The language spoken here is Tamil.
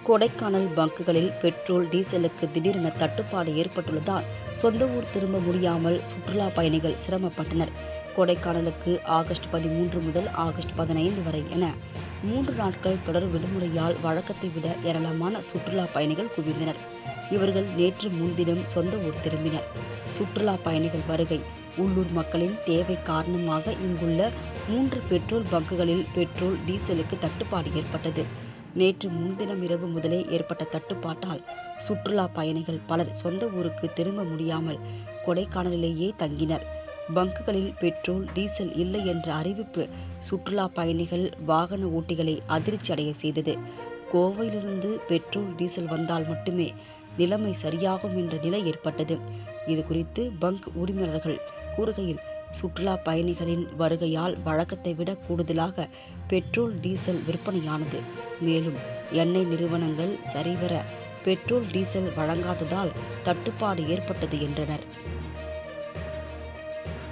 கொடைக்கானல் பங்குகளில் பெட்ரோல் டீசலுக்கு திடீரென தட்டுப்பாடு ஏற்பட்டுள்ளதால் சொந்த ஊர் திரும்ப முடியாமல் சுற்றுலா பயணிகள் சிரமப்பட்டனர் கொடைக்கானலுக்கு ஆகஸ்ட் பதிமூன்று முதல் ஆகஸ்ட் பதினைந்து வரை என மூன்று நாட்கள் தொடர் விடுமுறையால் வழக்கத்தை விட ஏராளமான சுற்றுலா பயணிகள் குவிந்தனர் இவர்கள் நேற்று முன்தினம் சொந்த ஊர் திரும்பினர் சுற்றுலா பயணிகள் வருகை உள்ளூர் மக்களின் தேவை காரணமாக இங்குள்ள மூன்று பெட்ரோல் பங்குகளில் பெட்ரோல் டீசலுக்கு தட்டுப்பாடு ஏற்பட்டது நேற்று முன்தினம் இரவு முதலே ஏற்பட்ட தட்டுப்பாட்டால் சுற்றுலா பயணிகள் பலர் சொந்த ஊருக்கு திரும்ப முடியாமல் கொடைக்கானலிலேயே தங்கினர் பங்குகளில் பெட்ரோல் டீசல் இல்லை என்ற அறிவிப்பு சுற்றுலா பயணிகள் வாகன ஓட்டிகளை அதிர்ச்சி அடைய செய்தது கோவையிலிருந்து பெட்ரோல் டீசல் வந்தால் மட்டுமே நிலைமை சரியாகும் என்ற நிலை ஏற்பட்டது இது குறித்து பங்க் உரிமையாளர்கள் கூறுகையில் சுற்றுலா பயணிகளின் வருகையால் வழக்கத்தை விட கூடுதலாக பெட்ரோல் டீசல் விற்பனையானது மேலும் எண்ணெய் நிறுவனங்கள் சரிவர பெட்ரோல் டீசல் வழங்காததால் தட்டுப்பாடு ஏற்பட்டது என்றனர்